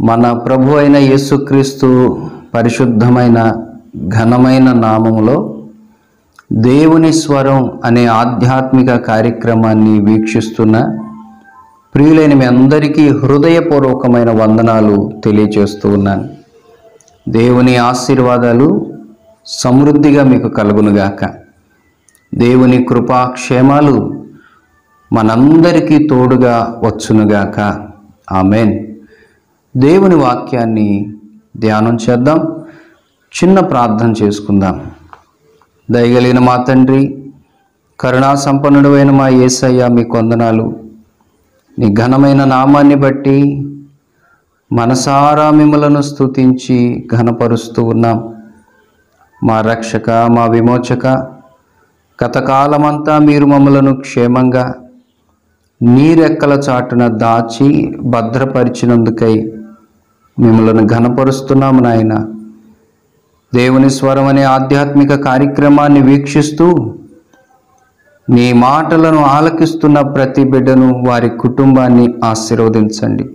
మన ప్రభు అయిన యేసుక్రీస్తు పరిశుద్ధమైన ఘనమైన నామములో దేవుని స్వరం అనే ఆధ్యాత్మిక కార్యక్రమాన్ని వీక్షిస్తున్న ప్రియులైన మీ అందరికీ హృదయపూర్వకమైన వందనాలు తెలియచేస్తూ ఉన్నాను దేవుని ఆశీర్వాదాలు సమృద్ధిగా మీకు కలుగునుగాక దేవుని కృపాక్షేమాలు మనందరికీ తోడుగా వచ్చునుగాక ఆమెన్ దేవుని వాక్యాన్ని ధ్యానం చేద్దాం చిన్న ప్రార్థన చేసుకుందాం దయగలిగిన మా తండ్రి కరుణా సంపన్నుడైన మా యేసయ్య మీ కొందనాలు నీ ఘనమైన నామాన్ని బట్టి మనసారా మిమ్మలను స్తుతించి ఘనపరుస్తూ ఉన్నాం మా రక్షక మా విమోచక గతకాలమంతా మీరు మమ్మలను క్షేమంగా నీరెక్కల చాటున దాచి భద్రపరిచినందుకై మిమ్మలను ఘనపరుస్తున్నాము నాయన దేవుని స్వరం అనే ఆధ్యాత్మిక కార్యక్రమాన్ని వీక్షిస్తూ నీ మాటలను ఆలకిస్తున్న ప్రతి బిడ్డను వారి కుటుంబాన్ని ఆశీర్వదించండి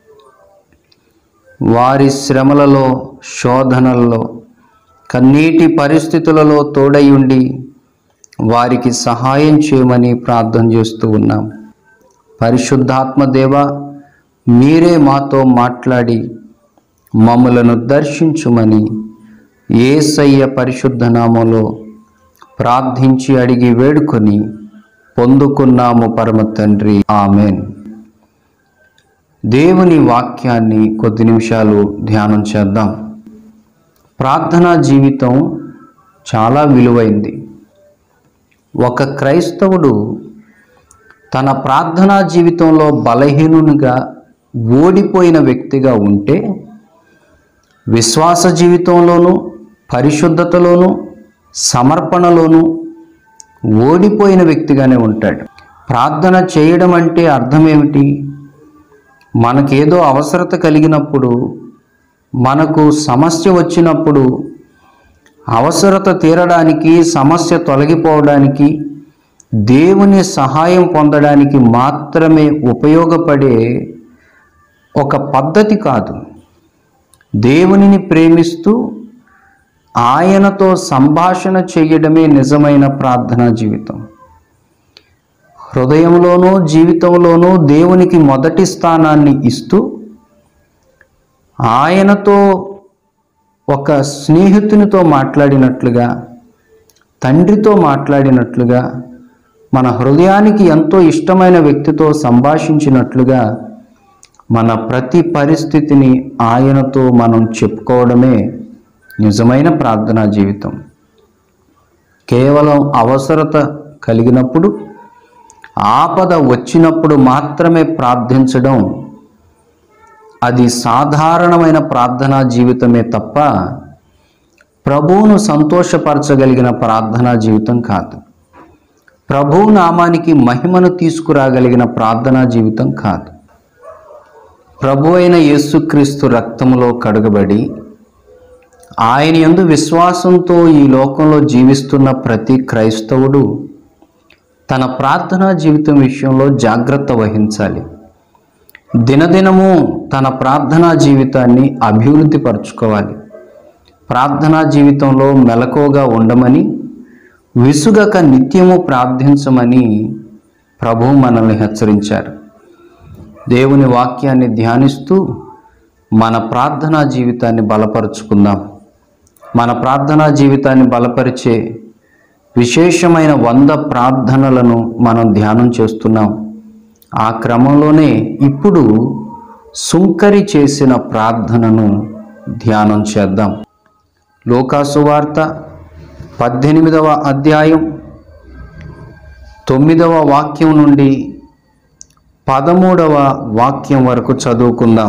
వారి శ్రమలలో శోధనలలో కన్నీటి పరిస్థితులలో తోడయుండి వారికి సహాయం చేయమని ప్రార్థన చేస్తూ ఉన్నాం పరిశుద్ధాత్మ దేవ మీరే మాతో మాట్లాడి మమ్మలను దర్శించుమని ఏసయ్య పరిశుద్ధ నామంలో ప్రార్థించి అడిగి వేడుకొని పొందుకున్నాము పరమ తండ్రి ఆమెన్ దేవుని వాక్యాన్ని కొద్ది నిమిషాలు ధ్యానం చేద్దాం ప్రార్థనా జీవితం చాలా విలువైంది ఒక క్రైస్తవుడు తన ప్రార్థనా జీవితంలో బలహీనునిగా ఓడిపోయిన వ్యక్తిగా ఉంటే విశ్వాస జీవితంలోనూ పరిశుద్ధతలోనూ సమర్పణలోనూ ఓడిపోయిన వ్యక్తిగానే ఉంటాడు ప్రార్థన చేయడం అంటే అర్థం ఏమిటి మనకేదో అవసరత కలిగినప్పుడు మనకు సమస్య వచ్చినప్పుడు అవసరత తీరడానికి సమస్య తొలగిపోవడానికి దేవుని సహాయం పొందడానికి మాత్రమే ఉపయోగపడే ఒక పద్ధతి కాదు దేవునిని ప్రేమిస్తూ ఆయనతో సంభాషణ చేయడమే నిజమైన ప్రార్థనా జీవితం హృదయంలోనూ జీవితంలోనూ దేవునికి మొదటి స్థానాన్ని ఇస్తూ ఆయనతో ఒక స్నేహితునితో మాట్లాడినట్లుగా తండ్రితో మాట్లాడినట్లుగా మన హృదయానికి ఎంతో ఇష్టమైన వ్యక్తితో సంభాషించినట్లుగా మన ప్రతి పరిస్థితిని ఆయనతో మనం చెప్పుకోవడమే నిజమైన ప్రార్థనా జీవితం కేవలం అవసరత కలిగినప్పుడు ఆపద వచ్చినప్పుడు మాత్రమే ప్రార్థించడం అది సాధారణమైన ప్రార్థనా జీవితమే తప్ప ప్రభువును సంతోషపరచగలిగిన ప్రార్థనా జీవితం కాదు ప్రభు నామానికి మహిమను తీసుకురాగలిగిన ప్రార్థనా జీవితం కాదు ప్రభు అయిన యేసుక్రీస్తు రక్తములో కడగబడి ఆయన యందు విశ్వాసంతో ఈ లోకంలో జీవిస్తున్న ప్రతి క్రైస్తవుడు తన ప్రార్థనా జీవితం విషయంలో జాగ్రత్త వహించాలి దినదినము తన ప్రార్థనా జీవితాన్ని అభివృద్ధి పరచుకోవాలి ప్రార్థనా జీవితంలో మెలకువగా ఉండమని విసుగక నిత్యము ప్రార్థించమని ప్రభు మనల్ని హెచ్చరించారు దేవుని వాక్యాన్ని ధ్యానిస్తూ మన ప్రార్థనా జీవితాన్ని బలపరుచుకుందాం మన ప్రార్థనా జీవితాన్ని బలపరిచే విశేషమైన వంద ప్రార్థనలను మనం ధ్యానం చేస్తున్నాం ఆ క్రమంలోనే ఇప్పుడు సుంకరి చేసిన ప్రార్థనను ధ్యానం చేద్దాం లోకాసు వార్త పద్దెనిమిదవ అధ్యాయం తొమ్మిదవ వాక్యం నుండి పదమూడవ వాక్యం వరకు చదువుకుందాం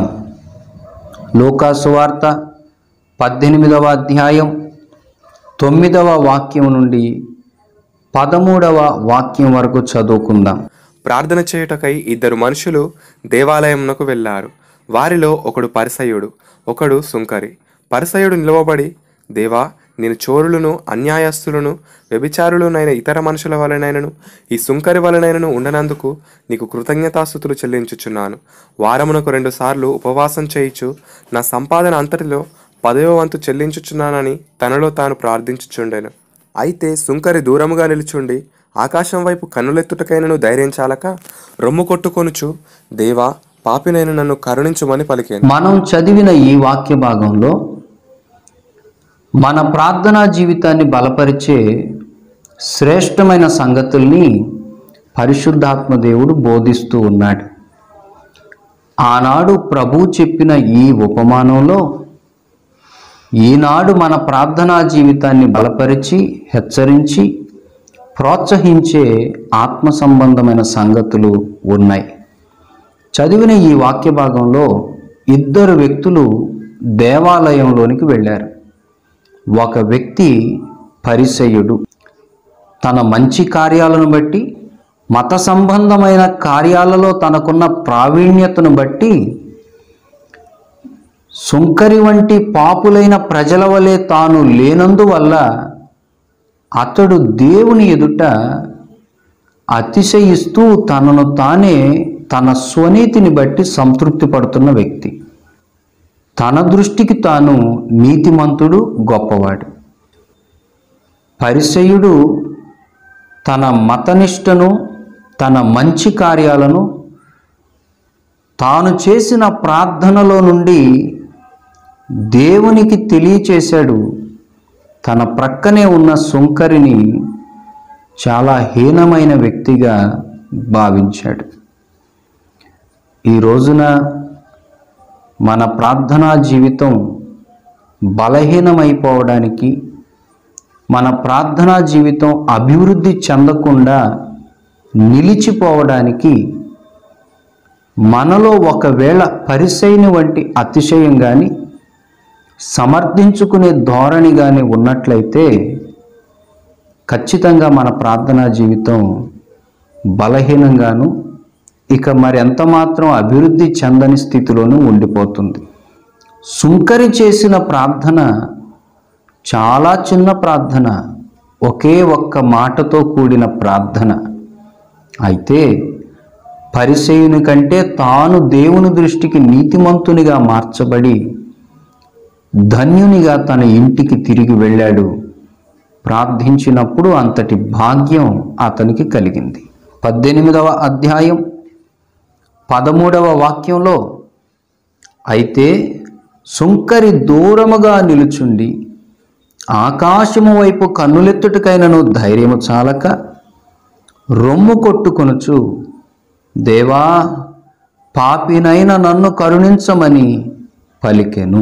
లోకాసు వార్త పద్దెనిమిదవ అధ్యాయం తొమ్మిదవ వాక్యం నుండి పదమూడవ వాక్యం వరకు చదువుకుందాం ప్రార్థన చేయుటకై ఇద్దరు మనుషులు దేవాలయమునకు వెళ్ళారు వారిలో ఒకడు పరిసయుడు ఒకడు సుంకరి పరిసయుడు నిలవబడి దేవా నేను చోరులను అన్యాయస్తులను వ్యభిచారులునైన ఇతర మనుషుల వలనైనను ఈ సుంకరి వలనైనను ఉండనందుకు నీకు కృతజ్ఞతాస్థుతులు చెల్లించుచున్నాను వారమునకు రెండు సార్లు ఉపవాసం చేయిచు నా సంపాదన అంతటిలో పదవ వంతు చెల్లించుచున్నానని తనలో తాను ప్రార్థించుచుండెను అయితే సుంకరి దూరముగా నిలుచుండి ఆకాశం వైపు కన్నులెత్తుటకైనను ధైర్యం చాలక రొమ్ము కొట్టుకొనుచు దేవా పాపినైన నన్ను కరుణించుమని పలికాను మనం చదివిన ఈ వాక్య భాగంలో మన ప్రార్థనా జీవితాన్ని బలపరిచే శ్రేష్టమైన సంగతుల్ని పరిశుద్ధాత్మ దేవుడు బోధిస్తూ ఉన్నాడు ఆనాడు ప్రభు చెప్పిన ఈ ఉపమానంలో ఈనాడు మన ప్రార్థనా జీవితాన్ని బలపరిచి హెచ్చరించి ప్రోత్సహించే ఆత్మ సంబంధమైన సంగతులు ఉన్నాయి చదివిన ఈ వాక్య భాగంలో ఇద్దరు వ్యక్తులు దేవాలయంలోనికి వెళ్ళారు ఒక వ్యక్తి పరిసయుడు తన మంచి కార్యాలను బట్టి మత సంబంధమైన కార్యాలలో తనకున్న ప్రావీణ్యతను బట్టి సుంకరి వంటి పాపులైన ప్రజల వలె తాను లేనందువల్ల అతడు దేవుని ఎదుట అతిశయిస్తూ తనను తానే తన స్వనీతిని బట్టి సంతృప్తి పడుతున్న వ్యక్తి తన దృష్టికి తాను నీతిమంతుడు గొప్పవాడు పరిసయుడు తన మతనిష్టను తన మంచి కార్యాలను తాను చేసిన ప్రార్థనలో నుండి దేవునికి తెలియచేశాడు తన ప్రక్కనే ఉన్న సుంకరిని చాలా హీనమైన వ్యక్తిగా భావించాడు ఈ రోజున మన ప్రార్థనా జీవితం బలహీనమైపోవడానికి మన ప్రార్థనా జీవితం అభివృద్ధి చెందకుండా నిలిచిపోవడానికి మనలో ఒకవేళ పరిసైని వంటి అతిశయం కానీ సమర్థించుకునే ధోరణి కానీ ఉన్నట్లయితే ఖచ్చితంగా మన ప్రార్థనా జీవితం బలహీనంగాను ఇక మరి ఎంత మాత్రం అభివృద్ధి చెందని స్థితిలోనూ ఉండిపోతుంది సుంకరి చేసిన ప్రార్థన చాలా చిన్న ప్రార్థన ఒకే ఒక్క మాటతో కూడిన ప్రార్థన అయితే పరిసయుని కంటే తాను దేవుని దృష్టికి నీతిమంతునిగా మార్చబడి ధన్యునిగా తన ఇంటికి తిరిగి వెళ్ళాడు ప్రార్థించినప్పుడు అంతటి భాగ్యం అతనికి కలిగింది పద్దెనిమిదవ అధ్యాయం పదమూడవ వాక్యంలో అయితే సుంకరి దూరముగా నిలుచుండి ఆకాశము వైపు కన్నులెత్తుటకైనను ధైర్యము చాలక రొమ్ము కొట్టుకొనుచు దేవా పాపినైన నన్ను కరుణించమని పలికెను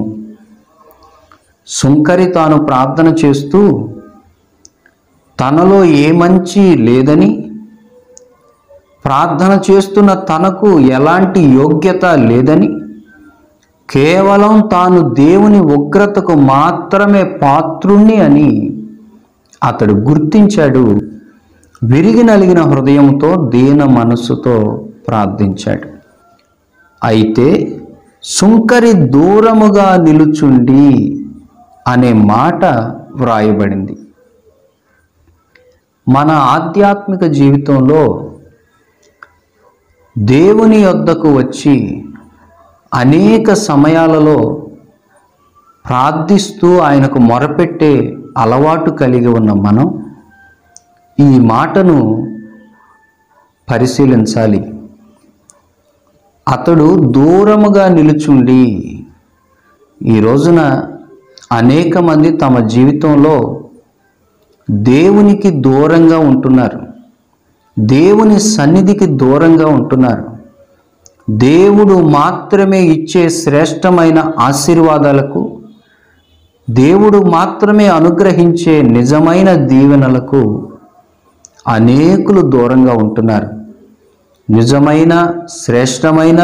సుంకరి తాను ప్రార్థన చేస్తూ తనలో ఏ మంచి లేదని ప్రార్థన చేస్తున్న తనకు ఎలాంటి యోగ్యత లేదని కేవలం తాను దేవుని ఉగ్రతకు మాత్రమే పాత్రుణ్ణి అని అతడు గుర్తించాడు విరిగి నలిగిన హృదయంతో దీన మనస్సుతో ప్రార్థించాడు అయితే సుంకరి దూరముగా నిలుచుండి అనే మాట వ్రాయబడింది మన ఆధ్యాత్మిక జీవితంలో దేవుని యొద్దకు వచ్చి అనేక సమయాలలో ప్రార్థిస్తూ ఆయనకు మొరపెట్టే అలవాటు కలిగి ఉన్న మనం ఈ మాటను పరిశీలించాలి అతడు దూరముగా నిలుచుండి ఈ రోజున అనేక మంది తమ జీవితంలో దేవునికి దూరంగా ఉంటున్నారు దేవుని సన్నిధికి దూరంగా ఉంటున్నారు దేవుడు మాత్రమే ఇచ్చే శ్రేష్టమైన ఆశీర్వాదాలకు దేవుడు మాత్రమే అనుగ్రహించే నిజమైన దీవెనలకు అనేకులు దూరంగా ఉంటున్నారు నిజమైన శ్రేష్టమైన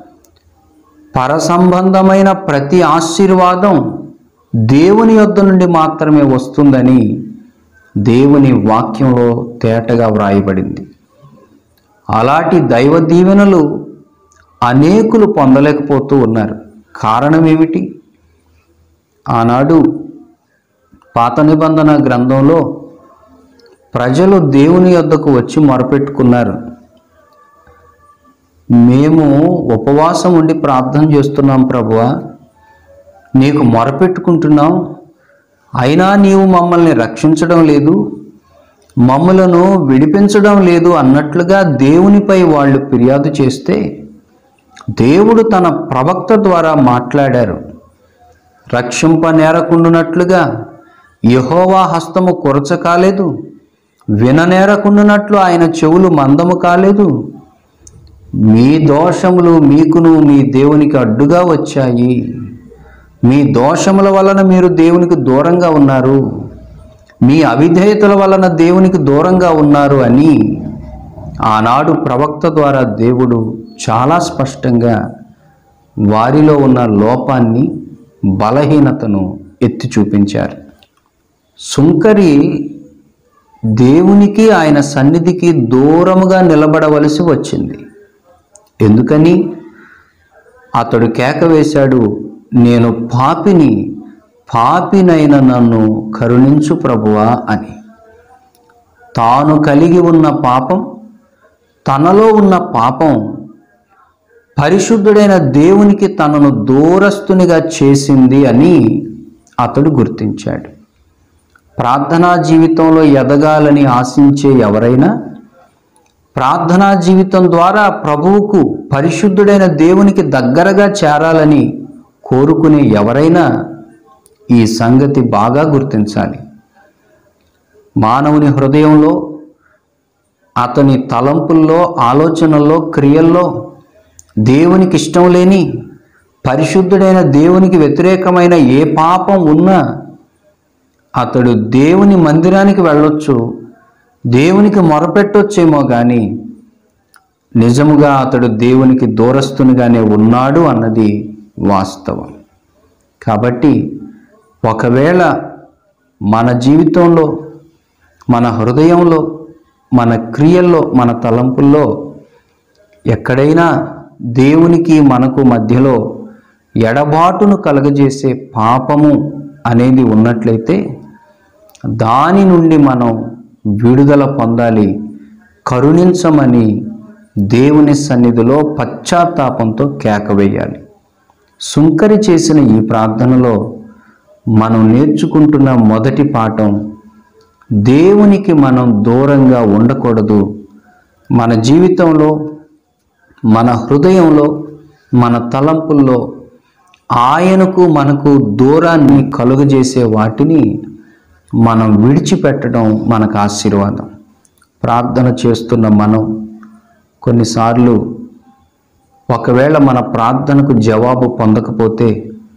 పరసంబంధమైన ప్రతి ఆశీర్వాదం దేవుని యొద్ద నుండి మాత్రమే వస్తుందని దేవుని వాక్యంలో తేటగా వ్రాయబడింది అలాంటి దైవ దీవెనలు అనేకులు పొందలేకపోతూ ఉన్నారు కారణం ఏమిటి ఆనాడు పాత నిబంధన గ్రంథంలో ప్రజలు దేవుని యొద్దకు వచ్చి మొరపెట్టుకున్నారు మేము ఉపవాసం ఉండి ప్రార్థన చేస్తున్నాం ప్రభువా నీకు మొరపెట్టుకుంటున్నాం అయినా నీవు మమ్మల్ని రక్షించడం లేదు మమ్మలను విడిపించడం లేదు అన్నట్లుగా దేవునిపై వాళ్ళు ఫిర్యాదు చేస్తే దేవుడు తన ప్రవక్త ద్వారా మాట్లాడారు రక్షింప నేరకుండునట్లుగా యహోవా హస్తము కొరచ కాలేదు విననేరకుండునట్లు ఆయన చెవులు మందము కాలేదు మీ దోషములు మీకును మీ దేవునికి అడ్డుగా వచ్చాయి మీ దోషముల వలన మీరు దేవునికి దూరంగా ఉన్నారు మీ అవిధేయతల వలన దేవునికి దూరంగా ఉన్నారు అని ఆనాడు ప్రవక్త ద్వారా దేవుడు చాలా స్పష్టంగా వారిలో ఉన్న లోపాన్ని బలహీనతను ఎత్తి చూపించారు సుంకరి దేవునికి ఆయన సన్నిధికి దూరముగా నిలబడవలసి వచ్చింది ఎందుకని అతడు కేక వేశాడు నేను పాపిని పాపినైన నన్ను కరుణించు ప్రభువా అని తాను కలిగి ఉన్న పాపం తనలో ఉన్న పాపం పరిశుద్ధుడైన దేవునికి తనను దూరస్తునిగా చేసింది అని అతడు గుర్తించాడు ప్రార్థనా జీవితంలో ఎదగాలని ఆశించే ఎవరైనా ప్రార్థనా జీవితం ద్వారా ప్రభువుకు పరిశుద్ధుడైన దేవునికి దగ్గరగా చేరాలని కోరుకునే ఎవరైనా ఈ సంగతి బాగా గుర్తించాలి మానవుని హృదయంలో అతని తలంపుల్లో ఆలోచనల్లో క్రియల్లో దేవునికి ఇష్టం లేని పరిశుద్ధుడైన దేవునికి వ్యతిరేకమైన ఏ పాపం ఉన్నా అతడు దేవుని మందిరానికి వెళ్ళొచ్చు దేవునికి మొరపెట్టొచ్చేమో కానీ నిజముగా అతడు దేవునికి దూరస్తునిగానే ఉన్నాడు అన్నది వాస్తవం కాబట్టి ఒకవేళ మన జీవితంలో మన హృదయంలో మన క్రియల్లో మన తలంపుల్లో ఎక్కడైనా దేవునికి మనకు మధ్యలో ఎడబాటును కలగజేసే పాపము అనేది ఉన్నట్లయితే దాని నుండి మనం విడుదల పొందాలి కరుణించమని దేవుని సన్నిధిలో పశ్చాత్తాపంతో కేకవేయాలి సుంకరి చేసిన ఈ ప్రార్థనలో మనం నేర్చుకుంటున్న మొదటి పాఠం దేవునికి మనం దూరంగా ఉండకూడదు మన జీవితంలో మన హృదయంలో మన తలంపుల్లో ఆయనకు మనకు దూరాన్ని కలుగజేసే వాటిని మనం విడిచిపెట్టడం మనకు ఆశీర్వాదం ప్రార్థన చేస్తున్న మనం కొన్నిసార్లు ఒకవేళ మన ప్రార్థనకు జవాబు పొందకపోతే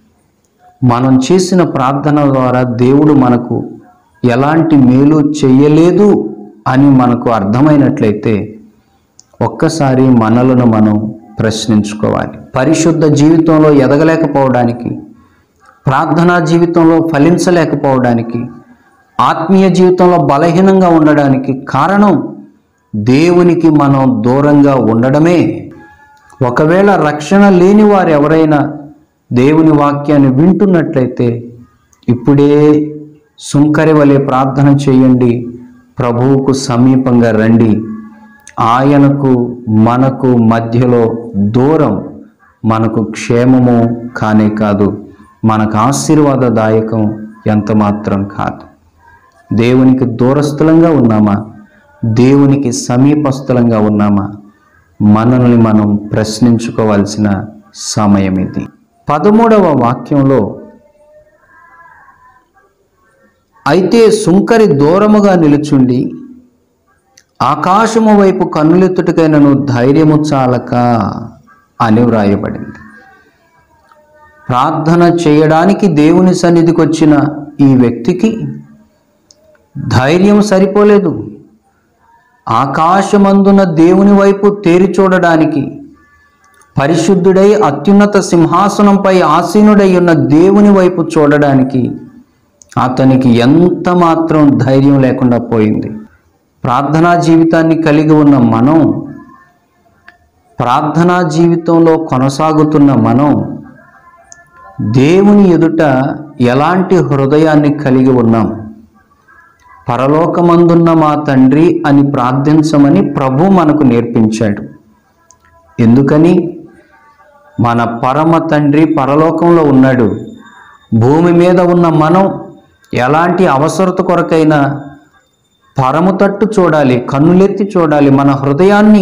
మనం చేసిన ప్రార్థన ద్వారా దేవుడు మనకు ఎలాంటి మేలు చెయ్యలేదు అని మనకు అర్థమైనట్లయితే ఒక్కసారి మనలను మనం ప్రశ్నించుకోవాలి పరిశుద్ధ జీవితంలో ఎదగలేకపోవడానికి ప్రార్థనా జీవితంలో ఫలించలేకపోవడానికి ఆత్మీయ జీవితంలో బలహీనంగా ఉండడానికి కారణం దేవునికి మనం దూరంగా ఉండడమే ఒకవేళ రక్షణ లేని వారు ఎవరైనా దేవుని వాక్యాన్ని వింటున్నట్లయితే ఇప్పుడే సుంకరి వలె ప్రార్థన చేయండి ప్రభువుకు సమీపంగా రండి ఆయనకు మనకు మధ్యలో దూరం మనకు క్షేమము కానే కాదు మనకు ఆశీర్వాదదాయకం ఎంత మాత్రం కాదు దేవునికి దూరస్థులంగా ఉన్నామా దేవునికి సమీపస్థులంగా ఉన్నామా మనల్ని మనం ప్రశ్నించుకోవాల్సిన సమయం ఇది పదమూడవ వాక్యంలో అయితే సుంకరి దూరముగా నిలుచుండి ఆకాశము వైపు కన్నులెత్తుటకైనను ధైర్యము చాలక అని వ్రాయబడింది ప్రార్థన చేయడానికి దేవుని సన్నిధికి వచ్చిన ఈ వ్యక్తికి ధైర్యం సరిపోలేదు ఆకాశమందున దేవుని వైపు తేరి చూడడానికి పరిశుద్ధుడై అత్యున్నత సింహాసనంపై ఆసీనుడై ఉన్న దేవుని వైపు చూడడానికి అతనికి ఎంత మాత్రం ధైర్యం లేకుండా పోయింది ప్రార్థనా జీవితాన్ని కలిగి ఉన్న మనం ప్రార్థనా జీవితంలో కొనసాగుతున్న మనం దేవుని ఎదుట ఎలాంటి హృదయాన్ని కలిగి ఉన్నాం పరలోకమందున్న మా తండ్రి అని ప్రార్థించమని ప్రభు మనకు నేర్పించాడు ఎందుకని మన పరమ తండ్రి పరలోకంలో ఉన్నాడు భూమి మీద ఉన్న మనం ఎలాంటి అవసరత కొరకైనా పరము తట్టు చూడాలి కన్నులెత్తి చూడాలి మన హృదయాన్ని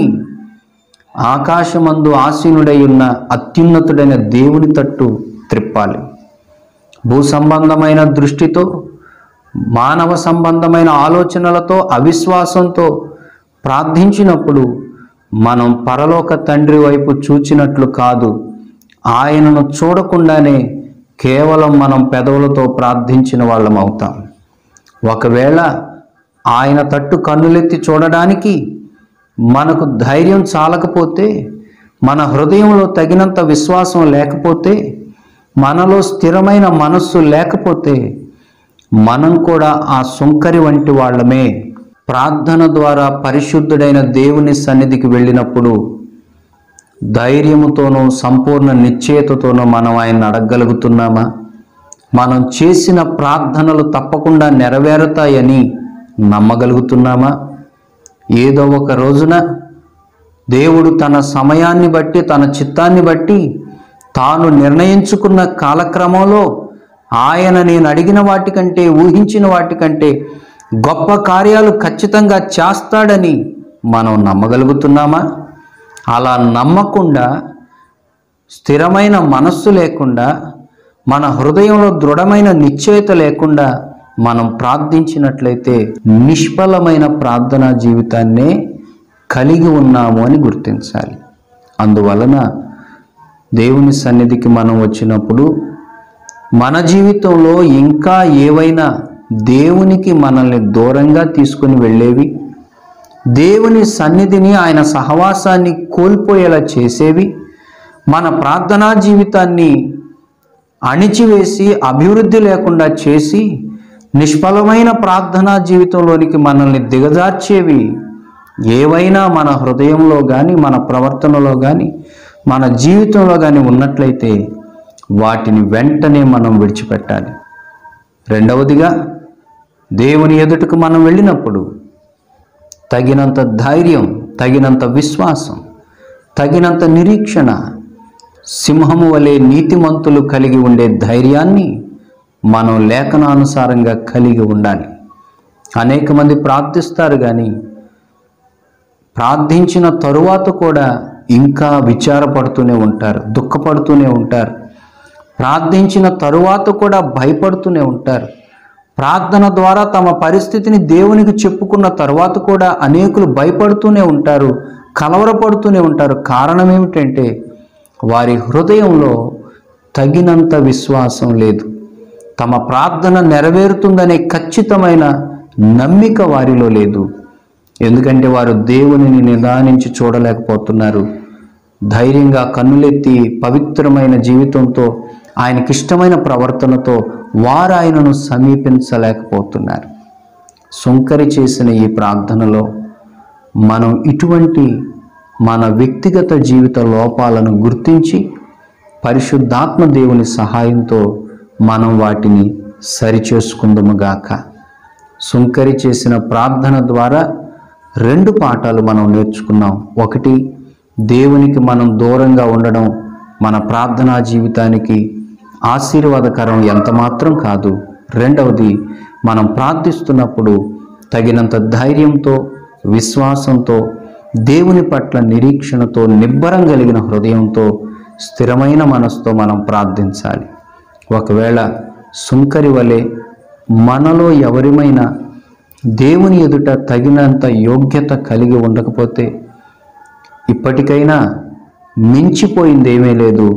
ఆకాశమందు ఆసీనుడై ఉన్న అత్యున్నతుడైన దేవుని తట్టు త్రిప్పాలి భూ సంబంధమైన దృష్టితో మానవ సంబంధమైన ఆలోచనలతో అవిశ్వాసంతో ప్రార్థించినప్పుడు మనం పరలోక తండ్రి వైపు చూచినట్లు కాదు ఆయనను చూడకుండానే కేవలం మనం పెదవులతో ప్రార్థించిన వాళ్ళం అవుతాం ఒకవేళ ఆయన తట్టు కన్నులెత్తి చూడడానికి మనకు ధైర్యం చాలకపోతే మన హృదయంలో తగినంత విశ్వాసం లేకపోతే మనలో స్థిరమైన మనస్సు లేకపోతే మనం కూడా ఆ సుంకరి వంటి వాళ్ళమే ప్రార్థన ద్వారా పరిశుద్ధుడైన దేవుని సన్నిధికి వెళ్ళినప్పుడు ధైర్యముతోనూ సంపూర్ణ నిశ్చయతతోనూ మనం ఆయన అడగగలుగుతున్నామా మనం చేసిన ప్రార్థనలు తప్పకుండా నెరవేరుతాయని నమ్మగలుగుతున్నామా ఏదో ఒక రోజున దేవుడు తన సమయాన్ని బట్టి తన చిత్తాన్ని బట్టి తాను నిర్ణయించుకున్న కాలక్రమంలో ఆయన నేను అడిగిన వాటికంటే ఊహించిన వాటికంటే గొప్ప కార్యాలు ఖచ్చితంగా చేస్తాడని మనం నమ్మగలుగుతున్నామా అలా నమ్మకుండా స్థిరమైన మనస్సు లేకుండా మన హృదయంలో దృఢమైన నిశ్చయత లేకుండా మనం ప్రార్థించినట్లయితే నిష్ఫలమైన ప్రార్థనా జీవితాన్నే కలిగి ఉన్నాము అని గుర్తించాలి అందువలన దేవుని సన్నిధికి మనం వచ్చినప్పుడు మన జీవితంలో ఇంకా ఏవైనా దేవునికి మనల్ని దూరంగా తీసుకుని వెళ్ళేవి దేవుని సన్నిధిని ఆయన సహవాసాన్ని కోల్పోయేలా చేసేవి మన ప్రార్థనా జీవితాన్ని అణిచివేసి అభివృద్ధి లేకుండా చేసి నిష్ఫలమైన ప్రార్థనా జీవితంలోనికి మనల్ని దిగజార్చేవి ఏవైనా మన హృదయంలో కానీ మన ప్రవర్తనలో కానీ మన జీవితంలో కానీ ఉన్నట్లయితే వాటిని వెంటనే మనం విడిచిపెట్టాలి రెండవదిగా దేవుని ఎదుటకు మనం వెళ్ళినప్పుడు తగినంత ధైర్యం తగినంత విశ్వాసం తగినంత నిరీక్షణ సింహము వలె నీతిమంతులు కలిగి ఉండే ధైర్యాన్ని మనం లేఖనానుసారంగా కలిగి ఉండాలి అనేక మంది ప్రార్థిస్తారు కానీ ప్రార్థించిన తరువాత కూడా ఇంకా విచారపడుతూనే ఉంటారు దుఃఖపడుతూనే ఉంటారు ప్రార్థించిన తరువాత కూడా భయపడుతూనే ఉంటారు ప్రార్థన ద్వారా తమ పరిస్థితిని దేవునికి చెప్పుకున్న తర్వాత కూడా అనేకులు భయపడుతూనే ఉంటారు కలవరపడుతూనే ఉంటారు కారణం ఏమిటంటే వారి హృదయంలో తగినంత విశ్వాసం లేదు తమ ప్రార్థన నెరవేరుతుందనే ఖచ్చితమైన నమ్మిక వారిలో లేదు ఎందుకంటే వారు దేవునిని నిదానించి చూడలేకపోతున్నారు ధైర్యంగా కన్నులెత్తి పవిత్రమైన జీవితంతో ఆయనకిష్టమైన ప్రవర్తనతో వారు ఆయనను సమీపించలేకపోతున్నారు సుంకరి చేసిన ఈ ప్రార్థనలో మనం ఇటువంటి మన వ్యక్తిగత జీవిత లోపాలను గుర్తించి పరిశుద్ధాత్మ దేవుని సహాయంతో మనం వాటిని సరిచేసుకుందాముగాక సుంకరి చేసిన ప్రార్థన ద్వారా రెండు పాఠాలు మనం నేర్చుకున్నాం ఒకటి దేవునికి మనం దూరంగా ఉండడం మన ప్రార్థనా జీవితానికి ఆశీర్వాదకరం ఎంత మాత్రం కాదు రెండవది మనం ప్రార్థిస్తున్నప్పుడు తగినంత ధైర్యంతో విశ్వాసంతో దేవుని పట్ల నిరీక్షణతో నిబ్బరం కలిగిన హృదయంతో స్థిరమైన మనసుతో మనం ప్రార్థించాలి ఒకవేళ సుంకరి వలె మనలో ఎవరిమైనా దేవుని ఎదుట తగినంత యోగ్యత కలిగి ఉండకపోతే ఇప్పటికైనా మించిపోయింది ఏమీ లేదు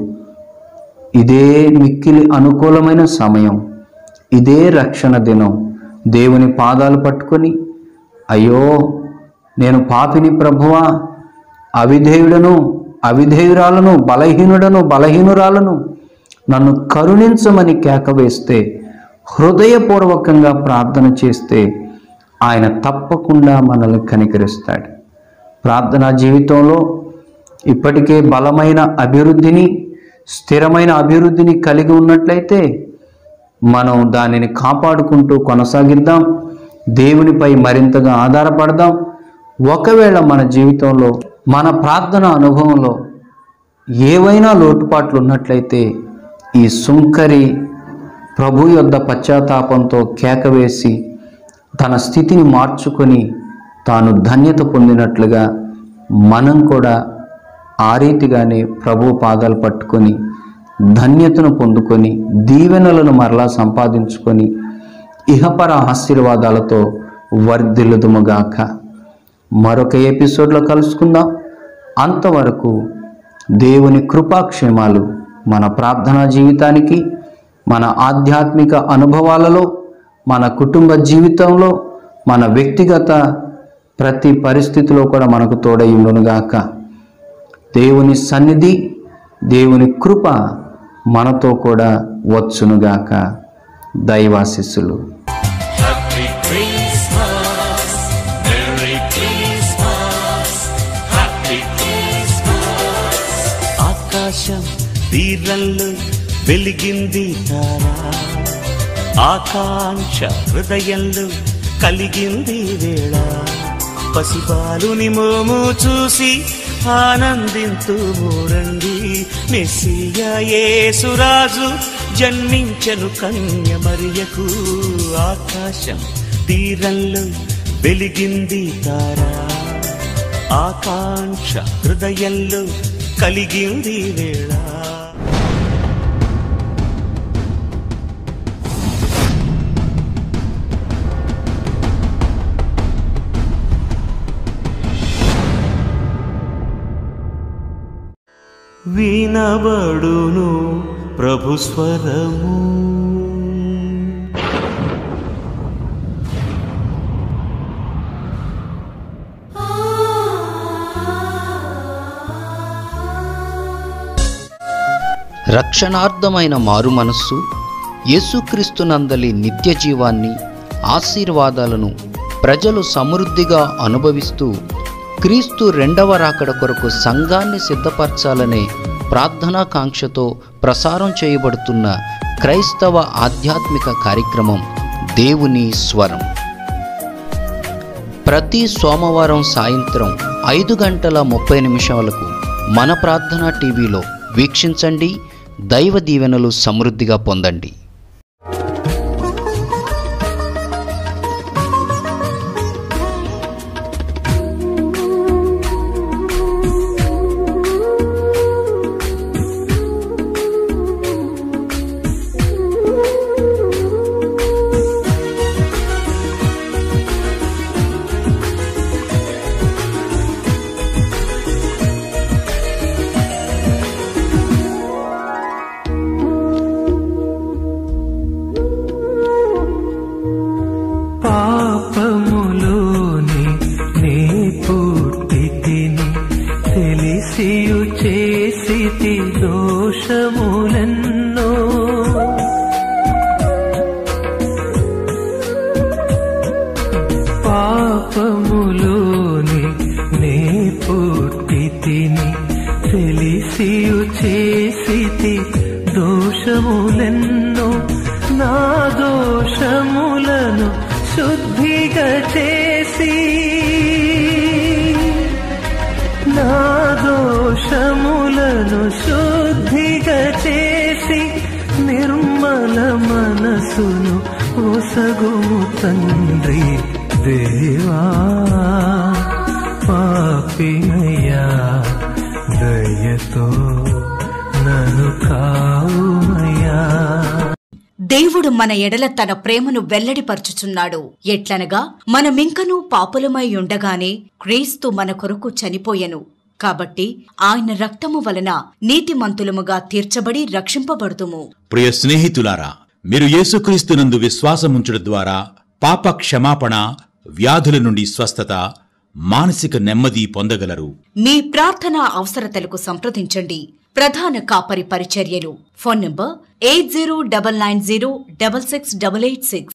ఇదే మిక్కిలి అనుకూలమైన సమయం ఇదే రక్షణ దినం దేవుని పాదాలు పట్టుకొని అయ్యో నేను పాపిని ప్రభువా అవిధేయుడను అవిధేయురాలను బలహీనుడను బలహీనురాలను నన్ను కరుణించమని కేక వేస్తే హృదయపూర్వకంగా ప్రార్థన చేస్తే ఆయన తప్పకుండా మనల్ని కనికరిస్తాడు ప్రార్థనా జీవితంలో ఇప్పటికే బలమైన అభివృద్ధిని స్థిరమైన అభివృద్ధిని కలిగి ఉన్నట్లయితే మనం దానిని కాపాడుకుంటూ కొనసాగిద్దాం దేవునిపై మరింతగా ఆధారపడదాం ఒకవేళ మన జీవితంలో మన ప్రార్థన అనుభవంలో ఏవైనా లోటుపాట్లు ఉన్నట్లయితే ఈ సుంకరి ప్రభు యొద్ద పశ్చాత్తాపంతో కేకవేసి తన స్థితిని మార్చుకొని తాను ధన్యత పొందినట్లుగా మనం కూడా ఆ రీతిగానే ప్రభు పాదాలు పట్టుకొని ధన్యతను పొందుకొని దీవెనలను మరలా సంపాదించుకొని ఇహపర ఆశీర్వాదాలతో వర్ధిల్లుదుముగాక మరొక ఎపిసోడ్లో కలుసుకుందాం అంతవరకు దేవుని కృపాక్షేమాలు మన ప్రార్థనా జీవితానికి మన ఆధ్యాత్మిక అనుభవాలలో మన కుటుంబ జీవితంలో మన వ్యక్తిగత ప్రతి పరిస్థితిలో కూడా మనకు తోడయ్యుండునుగాక దేవుని సన్నిధి దేవుని కృప మనతో కూడా వచ్చునుగాక దైవాశిస్సులు Happy Christmas, Merry Christmas, Happy Christmas. ఆకాశం తీరంలో వెలిగింది తారా ఆకాంక్ష హృదయంలో కలిగింది వేళ పసిబాలుని మోము చూసి ఆనందింతూ రండి మెస్సియ యేసురాజు జన్మించను కన్య మరియకు ఆకాశం తీరంలో వెలిగింది తారా ఆకాంక్ష హృదయంలో కలిగింది వేళ వినబడును ప్రభు స్వరము రక్షణార్థమైన మారు మనస్సు యేసుక్రీస్తునందలి నిత్య జీవాన్ని ఆశీర్వాదాలను ప్రజలు సమృద్ధిగా అనుభవిస్తూ క్రీస్తు రెండవ రాకడ కొరకు సంఘాన్ని సిద్ధపరచాలనే ప్రార్థనాకాంక్షతో ప్రసారం చేయబడుతున్న క్రైస్తవ ఆధ్యాత్మిక కార్యక్రమం దేవుని స్వరం ప్రతి సోమవారం సాయంత్రం ఐదు గంటల ముప్పై నిమిషాలకు మన ప్రార్థన టీవీలో వీక్షించండి దైవ దీవెనలు సమృద్ధిగా పొందండి పాపములోని నే పుట్టి తిని తెలిసియు చేసి దోషములెన్నో పాపములోని నే పుట్టి తిని తెలిసియు చేసి దోషములెన్నో నా దోషములను శుద్ధిగా చేసి నా దోషములను శుద్ధిగా చేసి నిర్మల మనసును ఒసగుము తండ్రి దేవా పాపినయ్యా దయతో నన్ను కావుమయ్యా దేవుడు మన ఎడల తన ప్రేమను వెల్లడిపరచుచున్నాడు ఎట్లనగా మనమింకనూ పాపులమై ఉండగానే క్రీస్తు మన కొరకు చనిపోయెను కాబట్టి ఆయన రక్తము వలన నీతిమంతులముగా తీర్చబడి రక్షింపబడుతుము ప్రియ స్నేహితులారా మీరు యేసుక్రీస్తునందు విశ్వాసముంచడం ద్వారా పాప క్షమాపణ వ్యాధుల నుండి స్వస్థత మానసిక నెమ్మది పొందగలరు మీ ప్రార్థనా అవసరతలకు సంప్రదించండి ప్రధాన కాపరి పరిచర్యలు phone number eight zero double nine zero double six double eight six